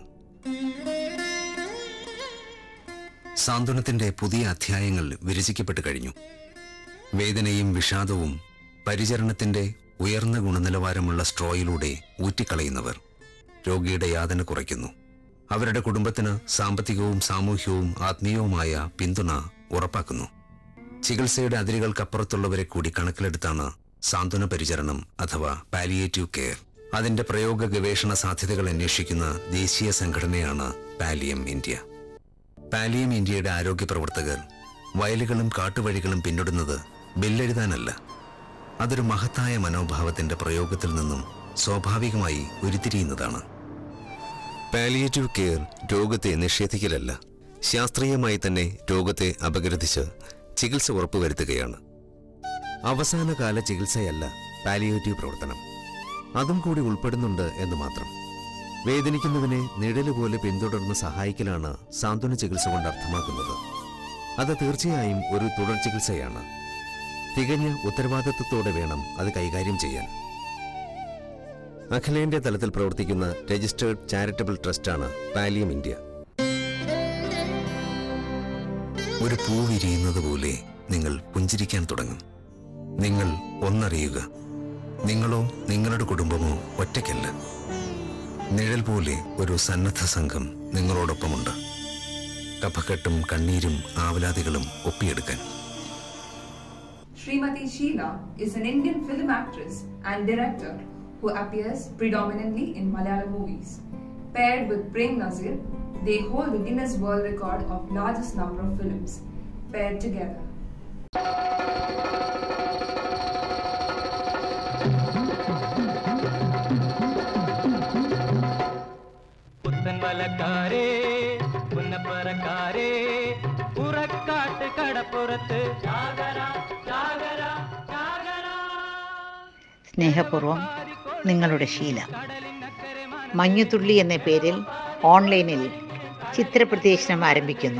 സാന്ത്വനത്തിന്റെ പുതിയ അധ്യായങ്ങൾ വിരചിക്കപ്പെട്ടു കഴിഞ്ഞു വേദനയും വിഷാദവും പരിചരണത്തിന്റെ ഉയർന്ന ഗുണനിലവാരമുള്ള സ്ട്രോയിലൂടെ ഊറ്റിക്കളയുന്നവർ രോഗിയുടെ യാതന കുറയ്ക്കുന്നു അവരുടെ കുടുംബത്തിന് സാമ്പത്തികവും സാമൂഹ്യവും ആത്മീയവുമായ പിന്തുണ ഉറപ്പാക്കുന്നു ചികിത്സയുടെ അതിരുകൾക്കപ്പുറത്തുള്ളവരെ കൂടി കണക്കിലെടുത്താണ് സാന്ത്വന പരിചരണം അഥവാ പാലിയേറ്റീവ് കെയർ അതിന്റെ പ്രയോഗ ഗവേഷണ സാധ്യതകൾ അന്വേഷിക്കുന്ന ദേശീയ സംഘടനയാണ് പാലിയം ഇന്ത്യ പാലിയം ഇന്ത്യയുടെ ആരോഗ്യ പ്രവർത്തകർ വയലുകളും കാട്ടുവഴികളും പിന്നിടുന്നത് ബില്ലെഴുതാനല്ല അതൊരു മഹത്തായ മനോഭാവത്തിന്റെ പ്രയോഗത്തിൽ നിന്നും സ്വാഭാവികമായി ഉരുത്തിരിയുന്നതാണ് പാലിയേറ്റീവ് കെയർ രോഗത്തെ നിഷേധിക്കലല്ല ശാസ്ത്രീയമായി തന്നെ രോഗത്തെ അപഗ്രഥിച്ച് ചികിത്സ ഉറപ്പുവരുത്തുകയാണ് അവസാനകാല ചികിത്സയല്ല പാലിയേറ്റീവ് പ്രവർത്തനം അതും കൂടി ഉൾപ്പെടുന്നുണ്ട് എന്ന് മാത്രം വേദനിക്കുന്നവനെ നിഴല് പോലെ പിന്തുടർന്ന് സഹായിക്കലാണ് സാന്ത്വന ചികിത്സ കൊണ്ട് അർത്ഥമാക്കുന്നത് അത് തീർച്ചയായും ഒരു തുടർ ചികിത്സയാണ് തികഞ്ഞ ഉത്തരവാദിത്വത്തോടെ വേണം അത് കൈകാര്യം ചെയ്യാൻ അഖിലേന്ത്യാ തലത്തിൽ പ്രവർത്തിക്കുന്ന രജിസ്റ്റേർഡ് ചാരിറ്റബിൾ ട്രസ്റ്റാണ് പാലിയം ഇന്ത്യ ഒരു പൂ വിരിയുന്നത് പോലെ നിങ്ങൾ പുഞ്ചിരിക്കാൻ തുടങ്ങും നിങ്ങൾ ഒന്നറിയുക നിങ്ങളോ നിങ്ങളുടെ കുടുംബമോ ഒറ്റയ്ക്കല്ല നിഴൽ പോലെ ഒരു സന്നദ്ധ സംഘം നിങ്ങളോടൊപ്പമുണ്ട് കഫക്കെട്ടും കണ്ണീരും ആവലാതികളും ഒപ്പിയെടുക്കാൻ Srimati Sheila is an Indian film actress and director who appears predominantly in Malayalam movies. Paired with Prem Nazir, they hold the Guinness World Record of largest number of films paired together. പുത്തൻ വലക്കാരേ പുന്നപ്പറക്കാരേ പുറക്കാട്ട് കടപ്പുറത്ത് ജാഗര ജാഗര ജാഗര സ്നേഹപൂർവം നിങ്ങളുടെ ശീല മഞ്ഞുതുള്ളി എന്ന പേരിൽ ഓൺലൈനിൽ ചിത്രപ്രദർശനം ആരംഭിക്കുന്നു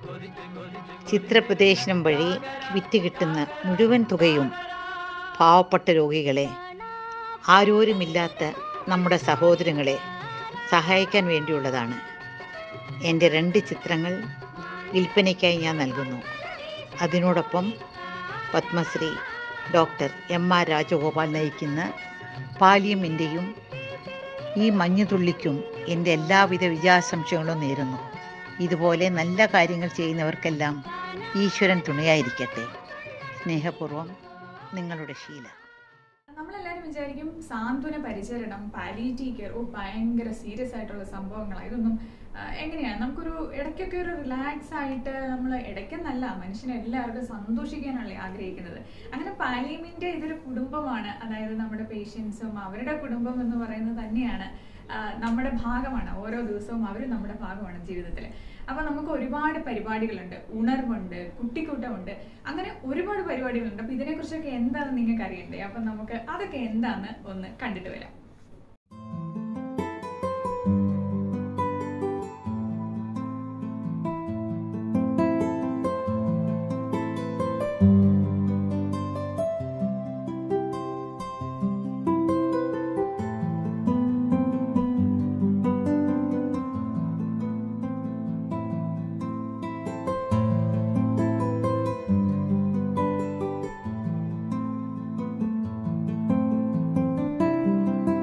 ചിത്രപ്രദർശനം വഴി വിറ്റ് കിട്ടുന്ന മുഴുവൻ തുകയും പാവപ്പെട്ട രോഗികളെ ആരോരുമില്ലാത്ത നമ്മുടെ സഹോദരങ്ങളെ സഹായിക്കാൻ വേണ്ടിയുള്ളതാണ് എൻ്റെ രണ്ട് ചിത്രങ്ങൾ വിൽപ്പനയ്ക്കായി ഞാൻ നൽകുന്നു അതിനോടൊപ്പം Padma Shri doctor M R Rajagopal നയിക്കുന്ന പാലിയം ഇന്ത്യയും ഈ മഞ്ഞുതുള്ളിക്കും എൻ്റെ എല്ലാവിധ വിജയാശംസകളും നേരുന്നു ഇതുപോലെ നല്ല കാര്യങ്ങൾ ചെയ്യുന്നവർക്കെല്ലാം ഈശ്വരൻ തുണയായിരിക്കട്ടെ സ്നേഹപൂർവം നിങ്ങളുടെ ശീല നമ്മളെല്ലാവരും വിചാരിക്കും സാന്ത്വന പരിചരണം പാലിയേറ്റീവ് കെയർ ഓ ഭയങ്കര സീരിയസ് ആയിട്ടുള്ള സംഭവങ്ങളാണ് ഇതൊന്നും ആ, എങ്ങനെയാണ് നമുക്കൊരു ഇടയ്ക്കൊക്കെ ഒരു റിലാക്സ് ആയിട്ട് നമ്മൾ ഇടയ്ക്കെന്നല്ല മനുഷ്യനെ എല്ലാവർക്കും സന്തോഷിക്കാനല്ലേ ആഗ്രഹിക്കുന്നത് അങ്ങനെ പാലിയമിൻ്റെ ഇതൊരു കുടുംബമാണ് അതായത് നമ്മുടെ പേഷ്യൻസും അവരുടെ കുടുംബം എന്ന് പറയുന്നത് തന്നെയാണ് ആ, നമ്മുടെ ഭാഗമാണ് ഓരോ ദിവസവും അവർ നമ്മുടെ ഭാഗമാണ് ജീവിതത്തിൽ അപ്പോൾ നമുക്ക് ഒരുപാട് പരിപാടികളുണ്ട് ഉണർവുണ്ട് കുട്ടിക്കൂട്ടമുണ്ട് അങ്ങനെ ഒരുപാട് പരിപാടികളുണ്ട് അപ്പോൾ ഇതിനെക്കുറിച്ചൊക്കെ എന്താണെന്ന് നിങ്ങൾക്ക് അറിയണ്ടേ അപ്പം നമുക്ക് അതൊക്കെ എന്താണെന്ന് ഒന്ന് കണ്ടിട്ട് വരാം Thank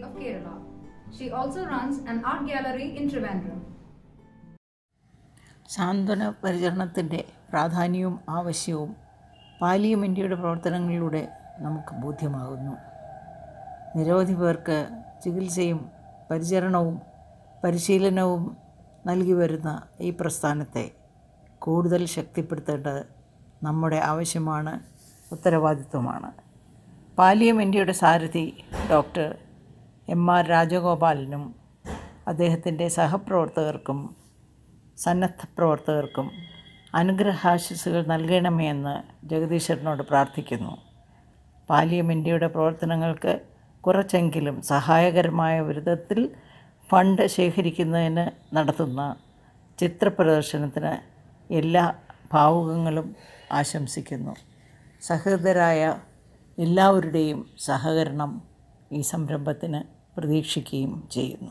of Kerala. She also runs an art gallery in Trivandrum. സാന്ത്വന പരിചരണത്തിൻ്റെ പ്രാധാന്യവും ആവശ്യവും പാലിയം ഇന്ത്യയുടെ പ്രവർത്തനങ്ങളിലൂടെ നമുക്ക് ബോധ്യമാകുന്നു നിരവധി പേർക്ക് ചികിത്സയും പരിചരണവും പരിശീലനവും നൽകി വരുന്ന ഈ പ്രസ്ഥാനത്തെ കൂടുതൽ ശക്തിപ്പെടുത്തേണ്ടത് നമ്മുടെ ആവശ്യമാണ് ഉത്തരവാദിത്വമാണ് പാലിയം ഇന്ത്യയുടെ സാരഥി ഡോക്ടർ എം ആർ രാജഗോപാലനും അദ്ദേഹത്തിൻ്റെ സഹപ്രവർത്തകർക്കും സന്നദ്ധ പ്രവർത്തകർക്കും അനുഗ്രഹാശിസുകൾ നൽകണമേ എന്ന് ജഗദീശ്വരനോട് പ്രാർത്ഥിക്കുന്നു പാലിയം ഇന്ത്യയുടെ പ്രവർത്തനങ്ങൾക്ക് കുറച്ചെങ്കിലും സഹായകരമായ വിധത്തിൽ ഫണ്ട് ശേഖരിക്കുന്നതിന് നടത്തുന്ന ചിത്രപ്രദർശനത്തിന് എല്ലാ ഭാവുകങ്ങളും ആശംസിക്കുന്നു സഹൃദരായ എല്ലാവരുടെയും സഹകരണം ഈ സംരംഭത്തിന് പ്രതീക്ഷിക്കുകയും ചെയ്യുന്നു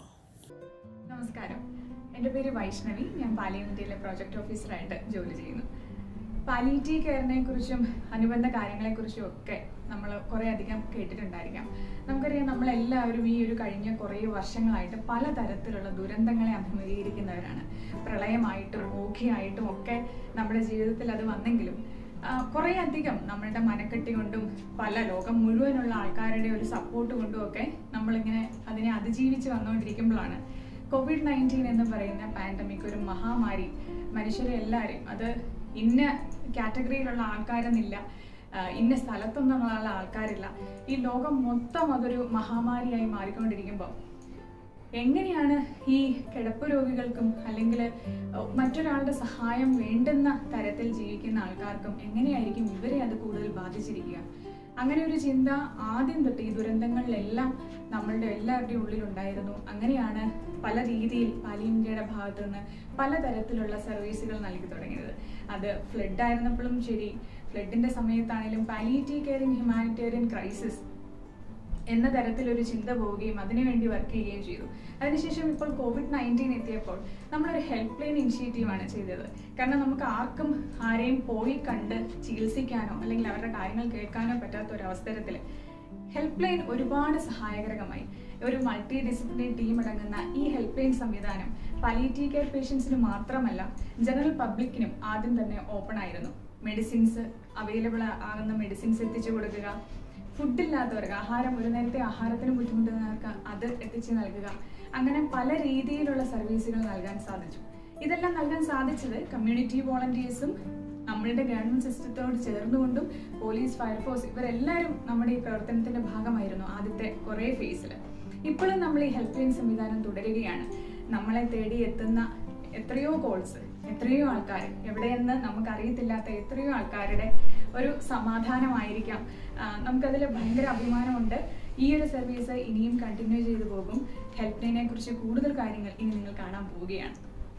നമസ്കാരം എൻ്റെ പേര് വൈഷ്ണവി ഞാൻ പാലിയം ഇന്ത്യയിലെ പ്രോജക്റ്റ് ഓഫീസറായിട്ട് ജോലി ചെയ്യുന്നു പാലിയേറ്റീവ് കെയറിനെ കുറിച്ചും അനുബന്ധ കാര്യങ്ങളെക്കുറിച്ചും ഒക്കെ നമ്മൾ കുറേ അധികം കേട്ടിട്ടുണ്ടായിരിക്കാം നമുക്കറിയാം നമ്മളെല്ലാവരും ഈ ഒരു കഴിഞ്ഞ കുറേ വർഷങ്ങളായിട്ട് പലതരത്തിലുള്ള ദുരന്തങ്ങളെ അഭിമുഖീകരിക്കുന്നവരാണ് പ്രളയമായിട്ടും ഓഖിയായിട്ടും ഒക്കെ നമ്മുടെ ജീവിതത്തിൽ അത് വന്നെങ്കിലും കുറേ അധികം നമ്മളുടെ മനക്കെട്ടി കൊണ്ടും പല ലോകം മുഴുവനുള്ള ആൾക്കാരുടെ ഒരു സപ്പോർട്ട് കൊണ്ടും ഒക്കെ നമ്മളിങ്ങനെ അതിനെ അതിജീവിച്ച് വന്നുകൊണ്ടിരിക്കുമ്പോഴാണ് കോവിഡ് നയൻറ്റീൻ എന്ന് പറയുന്ന പാൻഡമിക് ഒരു മഹാമാരി മനുഷ്യരെ എല്ലാവരെയും അത് ഇന്ന കാറ്റഗറിയിലുള്ള ആൾക്കാരെന്നില്ല ഇന്ന സ്ഥലത്തൊന്നുള്ള ആൾക്കാരില്ല ഈ ലോകം മൊത്തം അതൊരു മഹാമാരിയായി മാറിക്കൊണ്ടിരിക്കുമ്പോൾ എങ്ങനെയാണ് ഈ കിടപ്പ് രോഗികൾക്കും അല്ലെങ്കിൽ മറ്റൊരാളുടെ സഹായം വേണ്ടുന്ന തരത്തിൽ ജീവിക്കുന്ന ആൾക്കാർക്കും എങ്ങനെയായിരിക്കും ഇവരെ അത് കൂടുതൽ ബാധിച്ചിരിക്കുക അങ്ങനെ ഒരു ചിന്ത ആദ്യം തൊട്ട് ഈ ദുരന്തങ്ങളിലെല്ലാം നമ്മളുടെ എല്ലാവരുടെയും ഉള്ളിലുണ്ടായിരുന്നു അങ്ങനെയാണ് പല രീതിയിൽ പാലി ഇന്ത്യയുടെ ഭാഗത്തു നിന്ന് പലതരത്തിലുള്ള സർവീസുകൾ നൽകി തുടങ്ങിയത് അത് ഫ്ലഡ് ആയിരുന്നപ്പോഴും ശരി ഫ്ലഡിന്റെ സമയത്താണെങ്കിലും പാലിയേറ്റീവ് കെയറിംഗ് ഹ്യൂമാനിറ്റേറിയൻ ക്രൈസിസ് എന്ന തരത്തിലൊരു ചിന്ത പോവുകയും അതിനുവേണ്ടി വർക്ക് ചെയ്യുകയും ചെയ്തു അതിനുശേഷം ഇപ്പോൾ കോവിഡ് നയൻറ്റീൻ എത്തിയപ്പോൾ നമ്മളൊരു ഹെൽപ്പ് ലൈൻ ഇനിഷ്യേറ്റീവാണ് ചെയ്തത് കാരണം നമുക്ക് ആർക്കും ആരെയും പോയി കണ്ട് ചികിത്സിക്കാനോ അല്ലെങ്കിൽ അവരുടെ കാര്യങ്ങൾ കേൾക്കാനോ പറ്റാത്ത ഒരു അവസരത്തിൽ ഹെൽപ്പ് ലൈൻ ഒരുപാട് സഹായകരമായി ഒരു മൾട്ടി ഡിസിപ്ലിനറി ടീം അടങ്ങുന്ന ഈ ഹെൽപ്പ് ലൈൻ സംവിധാനം പലിയേറ്റീവ് കെയർ പേഷ്യൻസിന് മാത്രമല്ല ജനറൽ പബ്ലിക്കിനും ആദ്യം തന്നെ ഓപ്പൺ ആയിരുന്നു മെഡിസിൻസ് അവൈലബിൾ ആകുന്ന മെഡിസിൻസ് എത്തിച്ചു കൊടുക്കുക ഫുഡില്ലാത്തവർക്ക് ആഹാരം ഒരു നേരത്തെ ആഹാരത്തിന് ബുദ്ധിമുട്ടുന്നവർക്ക് അത് എത്തിച്ചു നൽകുക അങ്ങനെ പല രീതിയിലുള്ള സർവീസുകൾ നൽകാൻ സാധിച്ചു ഇതെല്ലാം നൽകാൻ സാധിച്ചത് കമ്മ്യൂണിറ്റി വോളണ്ടിയേഴ്സും നമ്മളുടെ ഗവൺമെന്റ് സിസ്റ്റത്തോട് ചേർന്നുകൊണ്ടും പോലീസ് ഫയർഫോഴ്സ് ഇവരെല്ലാവരും നമ്മുടെ ഈ പ്രവർത്തനത്തിന്റെ ഭാഗമായിരുന്നു ആദ്യത്തെ കുറേ ഫേസിൽ ഇപ്പോഴും നമ്മൾ ഈ ഹെൽപ്പ് ലൈൻ സംവിധാനം തുടരുകയാണ് നമ്മളെ തേടി എത്തുന്ന എത്രയോ കോൾസ് എത്രയോ ആൾക്കാർ എവിടെയെന്ന് നമുക്കറിയത്തില്ലാത്ത എത്രയോ ആൾക്കാരുടെ ഒരു സമാധാനമായിരിക്കാം നമുക്കതിൽ ഭയങ്കര അഭിമാനമുണ്ട് ഈ ഒരു സർവീസ് ഇനിയും കണ്ടിന്യൂ ചെയ്തു പോകും ഹെൽപ്പ് ലൈനെ കുറിച്ച് കൂടുതൽ കാര്യങ്ങൾ ഇനി നിങ്ങൾ കാണാൻ പോവുകയാണ്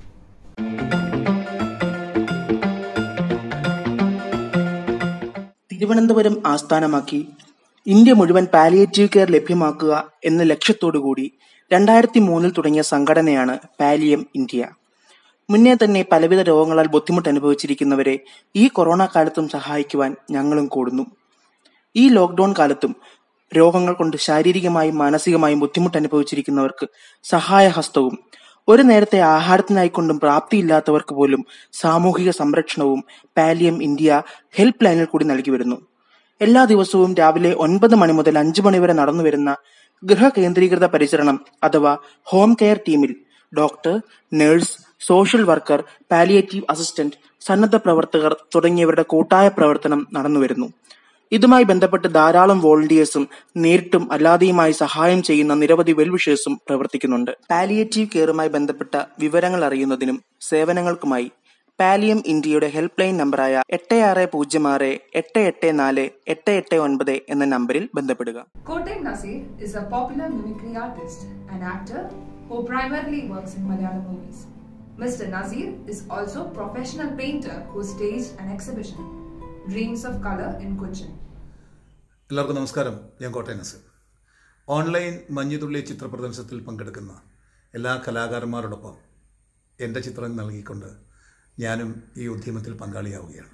തിരുവനന്തപുരം ആസ്ഥാനമാക്കി ഇന്ത്യ മുഴുവൻ പാലിയേറ്റീവ് കെയർ ലഭ്യമാക്കുക എന്ന ലക്ഷ്യത്തോടുകൂടി രണ്ടായിരത്തി മൂന്നിൽ തുടങ്ങിയ സംഘടനയാണ് പാലിയം ഇന്ത്യ മുന്നേ തന്നെ പലവിധ രോഗങ്ങളാൽ ബുദ്ധിമുട്ട് അനുഭവിച്ചിരിക്കുന്നവരെ ഈ കൊറോണ കാലത്തും സഹായിക്കുവാൻ ഞങ്ങളും കൂടുന്നു ഈ ലോക്ക്ഡൌൺ കാലത്തും രോഗങ്ങൾ കൊണ്ട് ശാരീരികമായും മാനസികമായും ബുദ്ധിമുട്ട് അനുഭവിച്ചിരിക്കുന്നവർക്ക് സഹായഹസ്തവും ഒരു നേരത്തെ ആഹാരത്തിനായിക്കൊണ്ടും പ്രാപ്തിയില്ലാത്തവർക്ക് പോലും സാമൂഹിക സംരക്ഷണവും പാലിയം ഇന്ത്യ ഹെൽപ്പ് ലൈനിൽ കൂടി നൽകി വരുന്നു എല്ലാ ദിവസവും രാവിലെ ഒൻപത് മണി മുതൽ അഞ്ചു മണി വരെ നടന്നു വരുന്ന ഗൃഹ കേന്ദ്രീകൃത പരിചരണം അഥവാ ഹോം കെയർ ടീമിൽ doctor nurse social worker palliative assistant സന്നദ്ധ പ്രവർത്തകർ തുടങ്ങിയവരുടെ കൂട്ടായ പ്രവർത്തനം നടന്നുവരുന്നു ഇതുമായി ബന്ധപ്പെട്ട് ധാരാളം വോളണ്ടിയേഴ്സും നേരിട്ടും അല്ലാതെയുമായി സഹായം ചെയ്യുന്ന നിരവധി വെൽവിഷേഴ്സും പ്രവർത്തിക്കുന്നുണ്ട് പാലിയേറ്റീവ് കെയറുമായി ബന്ധപ്പെട്ട വിവരങ്ങൾ അറിയുന്നതിനും സേവനങ്ങൾക്കുമായി പാലിയം ഇന്ത്യയുടെ ഹെൽപ്പ് ലൈൻ നമ്പറായ എട്ട് ആറ് പൂജ്യം ആറ് എട്ട് എട്ട് നാല് എട്ട് എട്ട് ഒൻപത് എന്ന നമ്പറിൽ ബന്ധപ്പെടുക Kotem Nasir is a popular mimicry artist and actor who primarily works in Malayalam movies. Mr. Nazir is also a professional painter who staged an exhibition, Dreams of Color in Cochin. എല്ലാവർക്കും നമസ്കാരം ഞാൻ Kottayam Naseer online മഞ്ഞുതുള്ളി ചിത്ര പ്രദർശനത്തിൽ പങ്കെടുക്കുന്ന എല്ലാ കലാകാരന്മാരോടൊപ്പം എൻ്റെ ചിത്രം നൽകിക്കൊണ്ട് ഞാനും ഈ ഉദ്യമത്തിൽ പങ്കാളിയാവുകയാണ്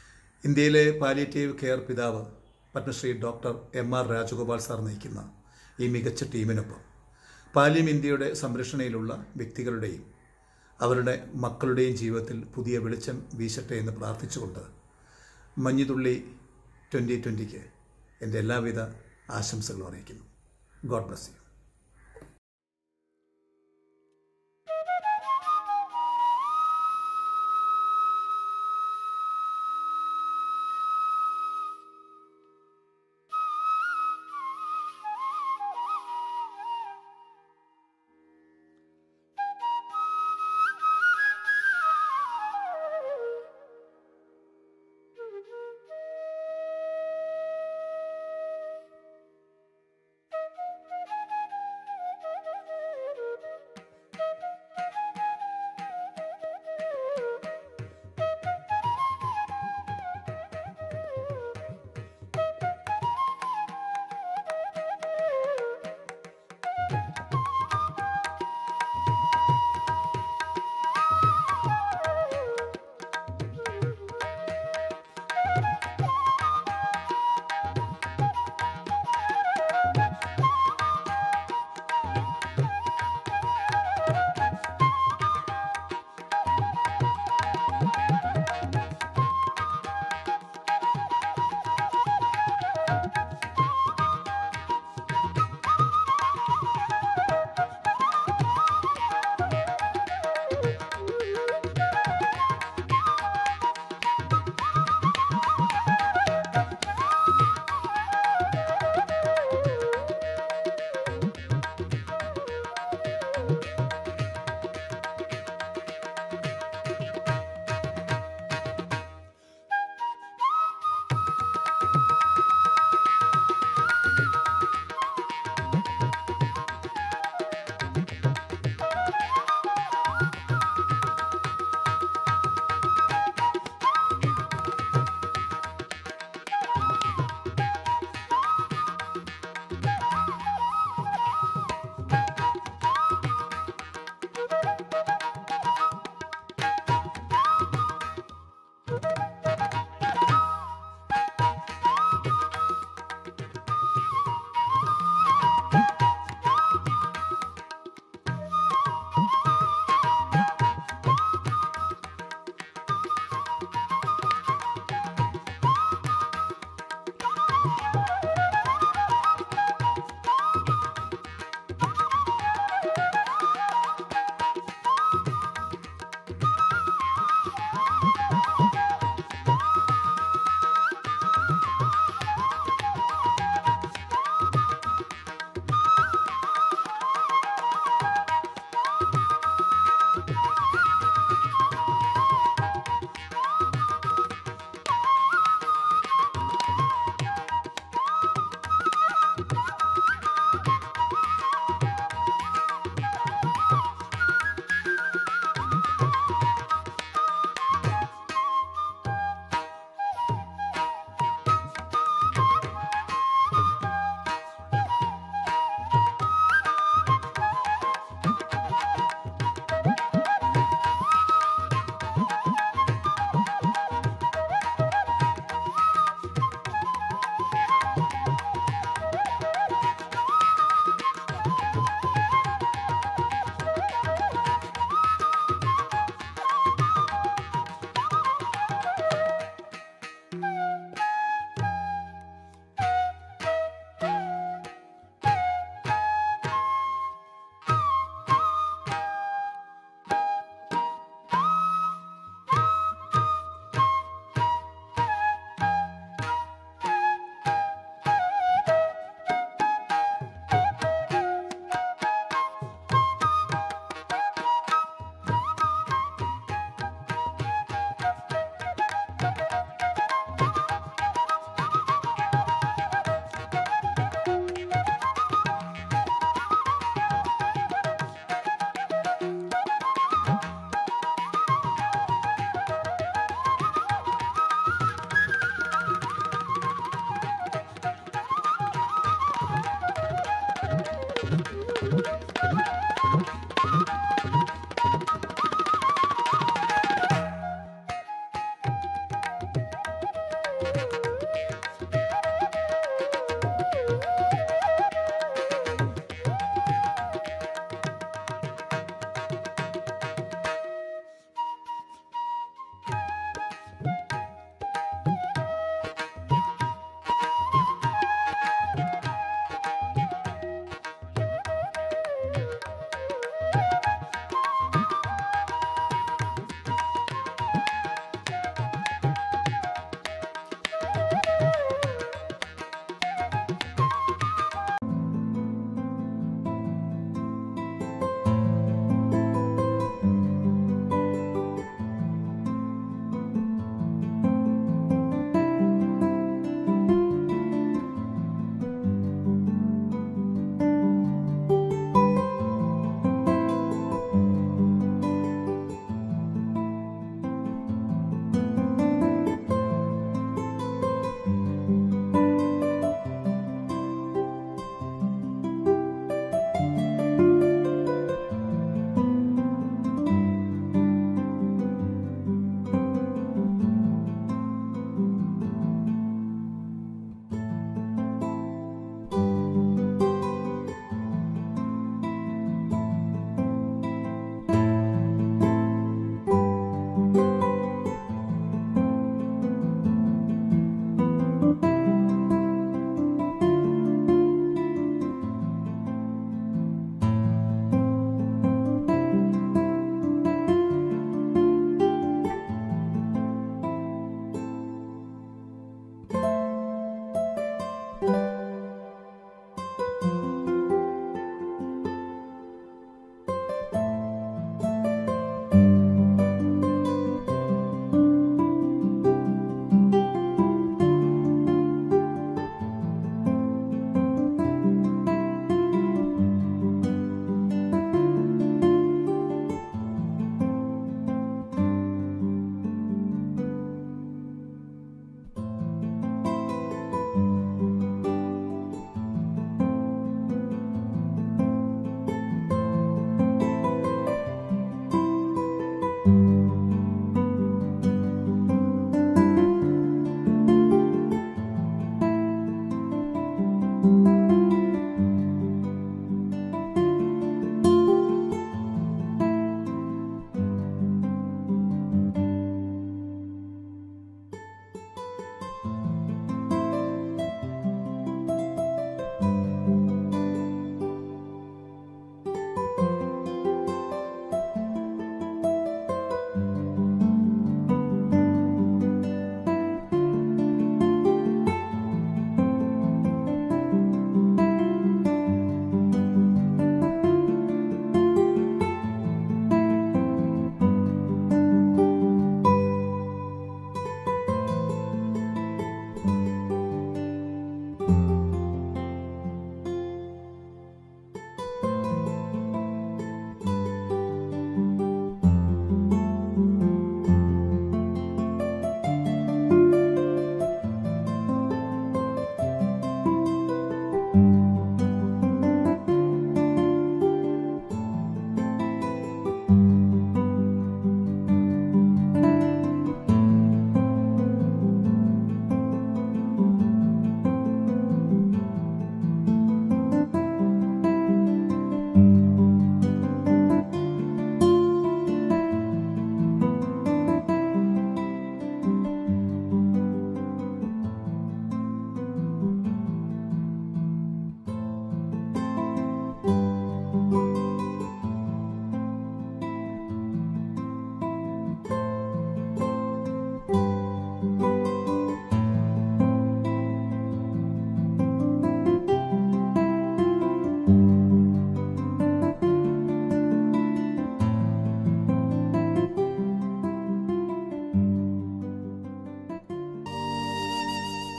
ഇന്ത്യയിലെ പാലിയേറ്റീവ് കെയർ പിതാവ് Padma Shri doctor M R Rajagopal sir നയിക്കുന്ന ഈ മികച്ച ടീമിനൊപ്പം പാലിയം ഇന്ത്യയുടെ സംരക്ഷണയിലുള്ള വ്യക്തികളുടെയും അവരുടെ മക്കളുടെയും ജീവിതത്തിൽ പുതിയ വെളിച്ചം വീശട്ടെ എന്ന് പ്രാർത്ഥിച്ചുകൊണ്ട് മഞ്ഞുതുള്ളി ട്വൻ്റി ട്വൻ്റിക്ക് എൻ്റെ എല്ലാവിധ ആശംസകളും അറിയിക്കുന്നു God bless you Thank you.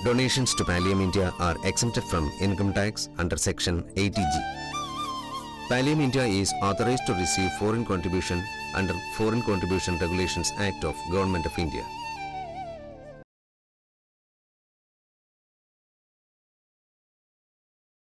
Donations to Pallium India are exempted from income tax under Section 80G. Pallium India is authorized to receive foreign contribution under Foreign Contribution Regulations Act of Government of India.